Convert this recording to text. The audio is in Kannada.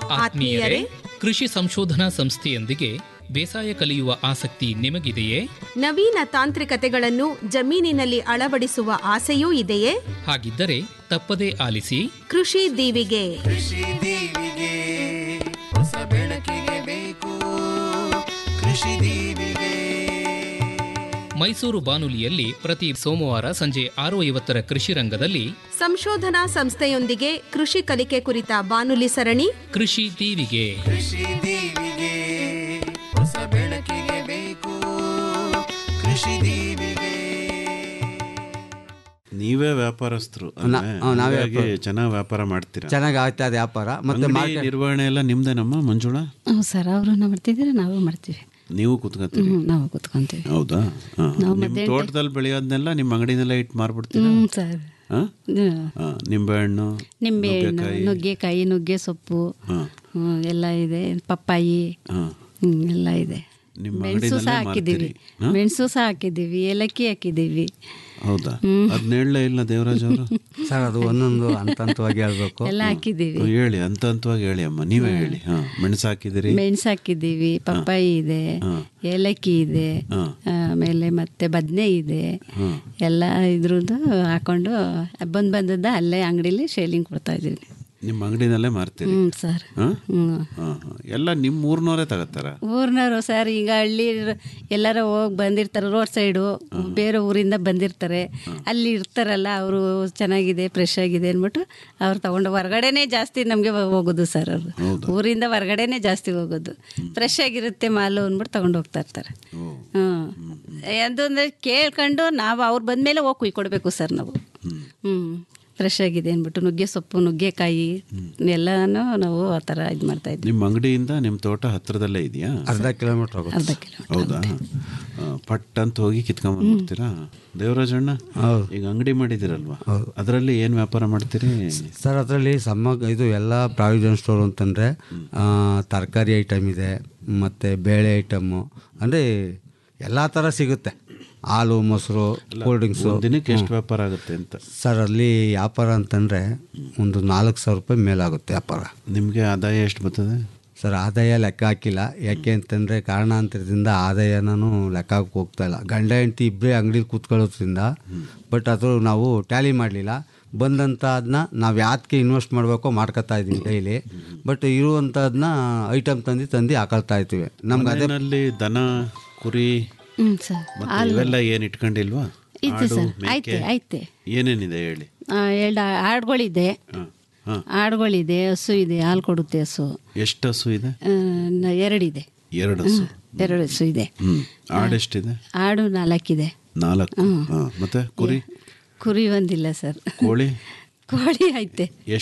ಆತ್ಮೀಯರೇ ಕೃಷಿ ಸಂಶೋಧನಾ ಸಂಸ್ಥೆಯೊಂದಿಗೆ ಬೇಸಾಯ ಕಲಿಯುವ ಆಸಕ್ತಿ ನಿಮಗಿದೆಯೇ ನವೀನ ತಾಂತ್ರಿಕತೆಗಳನ್ನು ಜಮೀನಿನಲ್ಲಿ ಅಳವಡಿಸುವ ಆಸೆಯೂ ಇದೆಯೇ ಹಾಗಿದ್ದರೆ ತಪ್ಪದೇ ಆಲಿಸಿ ಕೃಷಿ ದೀವಿಗೆ ಕೃಷಿ ದೀವಿಗೆ ಹೊಸ ಬೆಳಕಿಗೆ ಬೇಕು ಕೃಷಿ ದೀವಿಗೆ ಮೈಸೂರು ಬಾನುಲಿಯಲ್ಲಿ ಪ್ರತಿ ಸೋಮವಾರ ಸಂಜೆ ಆರು ಐವತ್ತರ ಕೃಷಿ ರಂಗದಲ್ಲಿ ಸಂಶೋಧನಾ ಸಂಸ್ಥೆಯೊಂದಿಗೆ ಕೃಷಿ ಕಲಿಕೆ ಕುರಿತ ಬಾನುಲಿ ಸರಣಿ ಕೃಷಿ ದೀವಿಗೆ ಕೃಷಿ ದೀವಿಗೆ ಹೊಸ ಬೆಳಕಿಗೆ ಬೇಕು ಕೃಷಿ ದೀವಿಗೆ ನೀವೇ ವ್ಯಾಪಾರಸ್ಥರು ನಾ- ಹಾ, ನಾವೇ ಹಾಗಾಗಿ ಚೆನ್ನಾಗಿ ವ್ಯಾಪಾರ ಮಾಡ್ತೀರಾ ಚೆನ್ನಾಗಿ ಆಗ್ತದೆ ವ್ಯಾಪಾರ ಮತ್ತೆ ಅಂಗಡಿ ಮಾರ್ಕೆಟ್ ನಿರ್ವಹಣೆ ಎಲ್ಲ ನಿಮ್ದೇನಮ್ಮ ಮಂಜುಳಾ ಹ್ಞೂ ಸರ್ ಅವರು ಮಾಡ್ತಿದ್ದೀರಾ ನಾವು ಮಾಡ್ತೀವಿ ನೀವು ಕುತ್ಕೋತೀರಿ ಹ್ಞೂ ನಾವು ಕೂತ್ಕೊಂತೀವಿ ಹೌದಾ ಹಾ. ನಾವು ನಿಮ್ ಮಧ್ಯಾಹ್ನ ತೋಟದಲ್ಲಿ ಬೆಳೆಯೋದನ್ನೆಲ್ಲ ನಿಮ್ಮ ಅಂಗಡಿನೆಲ್ಲ ಇಟ್ಟು ಮಾರ್ಬಿಡ್ತೀರಾ ಹ್ಞೂ ಸರ್ ಹಾ? ಹ್ಞೂ. ಹಾ, ನಿಂಬೆಹಣ್ಣು ನಿಂಬೆಹಣ್ಣು ನುಗ್ಗೆಕಾಯಿ. ನುಗ್ಗೆಕಾಯಿ ನುಗ್ಗೆ ಸೊಪ್ಪು ಹಾ. ಹ್ಞೂ, ಎಲ್ಲ ಇದೆ ಪಪ್ಪಾಯಿ ಹಾ. ಹ್ಞೂ, ಎಲ್ಲ ಇದೆ ನಿಮ್ಮ ಮೆಣಸು ಸಹ ಅಂಗಡಿನಲ್ಲೇ ಹಾಕಿದ್ದೀವಿ ಮಾರ್ತೀರಿ? ಹಾ? ಮೆಣಸು ಸಹ ಹಾಕಿದ್ದೀವಿ ಏಲಕ್ಕಿ ಹಾಕಿದ್ದೀವಿ ಹೌದಾ ಅದ್ನ ಹೇಳಲೇ ಇಲ್ಲ ದೇವರಾಜ್ ಅವರು ಸರ್ ಅದು ಒಂದೊಂದು ಹಂತ ಹಂತವಾಗಿ ಹೇಳ್ಬೇಕು ಎಲ್ಲ ಹಾಕಿದ್ದೀವಿ ಹೇಳಿ ಅಂತ ಹಂತವಾಗಿ ಹೇಳಿ ಅಮ್ಮ ನೀವೇ ಹೇಳಿ ಹಾ ಮೆಣಸು ಹಾಕಿದಿರಿ ಮೆಣಸು ಹಾಕಿದ್ದೀವಿ ಪಪ್ಪಾಯಿ ಇದೆ ಏಲಕ್ಕಿ ಇದೆ ಆಮೇಲೆ ಮತ್ತೆ ಬದನೆ ಇದೆ ಎಲ್ಲ ಇದ್ರದ್ದು ಹಾಕೊಂಡು ಬಂದು ಬಂದದ್ದ ಅಲ್ಲೇ ಅಂಗಡಿಲಿ ಶೇಲಿಂಗ್ ಕೊಡ್ತಾ ಇದ್ದೀವಿ ನಿಮ್ಮ ಅಂಗಡಿನಲ್ಲೇ ಮಾರ್ತೀರಿ ಹ್ಞೂ ಸರ್ ಹಾ? ಹ್ಞೂ ಹಾ, ಹಾ. ಎಲ್ಲ ನಿಮ್ಮ ಊರ್ನವರೇ ತಗೋತಾರ ಊರ್ನವರು ಸರ್ ಈಗ ಹಳ್ಳಿ ಎಲ್ಲಾರ ಹೋಗಿ ಬಂದಿರ್ತಾರೆ ರೋಡ್ ಸೈಡು ಬೇರೆ ಊರಿಂದ ಬಂದಿರ್ತಾರೆ ಅಲ್ಲಿ ಇರ್ತಾರಲ್ಲ ಅವರು ಚೆನ್ನಾಗಿದೆ ಫ್ರೆಶ್ ಆಗಿದೆ ಅಂದ್ಬಿಟ್ಟು ಅವ್ರು ತಗೊಂಡು ಹೊರಗಡೆನೇ ಜಾಸ್ತಿ ನಮಗೆ ಹೋಗೋದು ಸರ್ ಅವರು ಊರಿಂದ ಹೊರಗಡೆನೇ ಜಾಸ್ತಿ ಹೋಗೋದು ಫ್ರೆಶ್ ಆಗಿರುತ್ತೆ ಮಾಲು ಅಂದ್ಬಿಟ್ಟು ತಗೊಂಡು ಹೋಗ್ತಾ ಇರ್ತಾರೆ ಹ್ಞೂ ಅದೊಂದು ಕೇಳ್ಕೊಂಡು ನಾವು ಅವ್ರು ಬಂದಮೇಲೆ ಹೋಗಿ ಕುಯ್ಕೊಡ್ಬೇಕು ಸರ್ ನಾವು ಹ್ಞೂ ಫ್ರೆಶ್ ಆಗಿದೆ ಅಂದ್ಬಿಟ್ಟು ನುಗ್ಗೆ ಸೊಪ್ಪು ನುಗ್ಗೆಕಾಯಿ ಎಲ್ಲನೂ ನಾವು ಆ ಥರ ಇದು ಮಾಡ್ತಾ ಇದ್ವಿ ನಿಮ್ಮ ಅಂಗಡಿಯಿಂದ ನಿಮ್ಮ ತೋಟ ಹತ್ರದಲ್ಲೇ ಇದೆಯಾ ಅರ್ಧ ಕಿಲೋಮೀಟರ್ ಹೋಗುತ್ತೆ ಅರ್ಧ ಕಿಲೋ ಹೌದಾ ಆ, ಪಟ್ ಅಂತ ಹೋಗಿ ಕಿತ್ಕೊಂಡ್ಬಂದ್ಬಿಡ್ತೀರಾ ದೇವರಾಜಣ್ಣ ಈಗ ಅಂಗಡಿ ಮಾಡಿದಿರಲ್ವಾ ಅದರಲ್ಲಿ ಏನು ವ್ಯಾಪಾರ ಮಾಡ್ತೀರಿ ಸರ್ ಅದರಲ್ಲಿ ಸಮ್ಮ ಇದು ಎಲ್ಲ ಪ್ರಾವಿಷನ್ ಸ್ಟೋರ್ ಅಂತಂದರೆ ತರಕಾರಿ ಐಟಮ್ ಇದೆ ಮತ್ತು ಬೇಳೆ ಐಟಮ್ಮು ಅಂದರೆ ಎಲ್ಲ ಥರ ಸಿಗುತ್ತೆ ಹಾಲು ಮೊಸರು ಕೂಲ್ ಡ್ರಿಂಕ್ಸು ದಿನಕ್ಕೆ ಎಷ್ಟು ವ್ಯಾಪಾರ ಆಗುತ್ತೆ ಅಂತ ಸರ್ ಅಲ್ಲಿ ವ್ಯಾಪಾರ ಅಂತಂದರೆ ಒಂದು ನಾಲ್ಕು ಸಾವಿರ ರೂಪಾಯಿ ಮೇಲಾಗುತ್ತೆ ವ್ಯಾಪಾರ ನಿಮಗೆ ಆದಾಯ ಎಷ್ಟು ಬರ್ತದೆ ಸರ್ ಆದಾಯ ಲೆಕ್ಕ ಹಾಕಿಲ್ಲ ಯಾಕೆ ಅಂತಂದರೆ ಕಾರಣಾಂತರದಿಂದ ಆದಾಯನೂ ಲೆಕ್ಕ ಹಾಕಿ ಹೋಗ್ತಾ ಇಲ್ಲ ಗಂಡ ಹೆಂಡತಿ ಇಬ್ಬರೇ ಅಂಗಡಿಲಿ ಕೂತ್ಕೊಳ್ಳೋದ್ರಿಂದ ಬಟ್ ಅದು ನಾವು ಟ್ಯಾಲಿ ಮಾಡಲಿಲ್ಲ ಬಂದಂಥ ಅದನ್ನ ನಾವು ಯಾತಕ್ಕೆ ಇನ್ವೆಸ್ಟ್ ಮಾಡಬೇಕೋ ಮಾಡ್ಕೊತಾ ಇದ್ದೀವಿ ಡೈಲಿ ಬಟ್ ಇರುವಂಥದ್ದನ್ನ ಐಟಮ್ ತಂದು ತಂದು ಹಾಕೊಳ್ತಾ ಇರ್ತೀವಿ ನಮ್ಗೆ ಅದೇ ಮನೆಯಲ್ಲಿ ದನ ಕುರಿ ಹ್ಞೂ ಸರ್ ಮತ್ತೆ ಇವೆಲ್ಲ ಏನು ಇಟ್ಕೊಂಡಿಲ್ವಾ ಇದೆ ಆಡು, ಸರ್ ಮೇಕೆ? ಐತೆ ಐತೆ ಏನೇನಿದೆ ಹೇಳಿ ಆ, ಎರಡು ಆಡುಗಳಿದೆ ಹಾ, ಹಾ. ಆಡುಗಳಿದೆ ಹಸು ಇದೆ ಹಾಲು ಕೊಡುತ್ತೆ ಹಸು ಎಷ್ಟು ಹಸು ಇದೆ ಆ, ನ- ಎರಡಿದೆ ಎರಡು ಹಸು ಎರಡು ಹಸು ಇದೆ ಹ್ಮ್ ಆಡೆಷ್ಟಿದೆ ಆಡು ನಾಲ್ಕಿದೆ ನಾಲ್ಕು ಹಾ, ಮತ್ತೆ ಕುರಿ ಕುರಿ ಒಂದಿಲ್ಲ ಸರ್ ಕೋಳಿ ಕೋಳಿ ಐತೆ